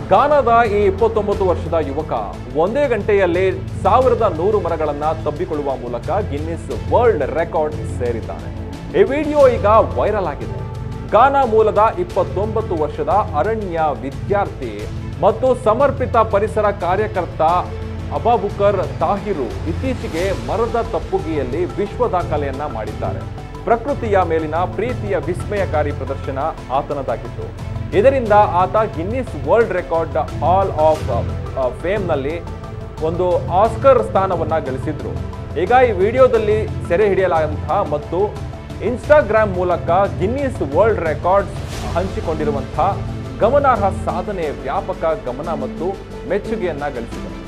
ಗಾನಾದ ಈ ಇಪ್ಪತ್ತೊಂಬತ್ತು ವರ್ಷದ ಯುವಕ ಒಂದೇ ಗಂಟೆಯಲ್ಲಿ ಸಾವಿರದ ನೂರು ಮರಗಳನ್ನ ತಬ್ಬಿಕೊಳ್ಳುವ ಮೂಲಕ ಗಿನ್ನಿಸ್ ವರ್ಲ್ಡ್ ರೆಕಾರ್ಡ್ ಸೇರಿದ್ದಾನೆ ಈ ವಿಡಿಯೋ ಈಗ ವೈರಲ್ ಆಗಿದೆ ಗಾನಾ ಮೂಲದ ಇಪ್ಪತ್ತೊಂಬತ್ತು ವರ್ಷದ ಅರಣ್ಯ ವಿದ್ಯಾರ್ಥಿ ಮತ್ತು ಸಮರ್ಪಿತ ಪರಿಸರ ಕಾರ್ಯಕರ್ತ ಅಬಾಬುಕರ್ ತಾಹಿರು ಇತ್ತೀಚೆಗೆ ಮರದ ತಪ್ಪುಗಿಯಲ್ಲಿ ವಿಶ್ವ ದಾಖಲೆಯನ್ನ ಮಾಡಿದ್ದಾರೆ ಪ್ರಕೃತಿಯ ಮೇಲಿನ ಪ್ರೀತಿಯ ವಿಸ್ಮಯಕಾರಿ ಪ್ರದರ್ಶನ ಆತನದಾಗಿತ್ತು ಇದರಿಂದ ಆತ Guinness world record hall of ಫೇಮ್ನಲ್ಲಿ ಒಂದು ಆಸ್ಕರ್ ಸ್ಥಾನವನ್ನ ಗಳಿಸಿದ್ರು ಈಗ ಈ ವಿಡಿಯೋದಲ್ಲಿ ಸೆರೆ ಹಿಡಿಯಲಾದಂತಹ ಮತ್ತು ಇನ್ಸ್ಟಾಗ್ರಾಮ್ ಮೂಲಕ ಗಿನ್ನಿಸ್ ವರ್ಲ್ಡ್ ರೆಕಾರ್ಡ್ಸ್ ಹಂಚಿಕೊಂಡಿರುವಂತಹ ಗಮನಾರ್ಹ ಸಾಧನೆ ವ್ಯಾಪಕ ಗಮನ ಮತ್ತು ಮೆಚ್ಚುಗೆಯನ್ನ ಗಳಿಸಿದೆ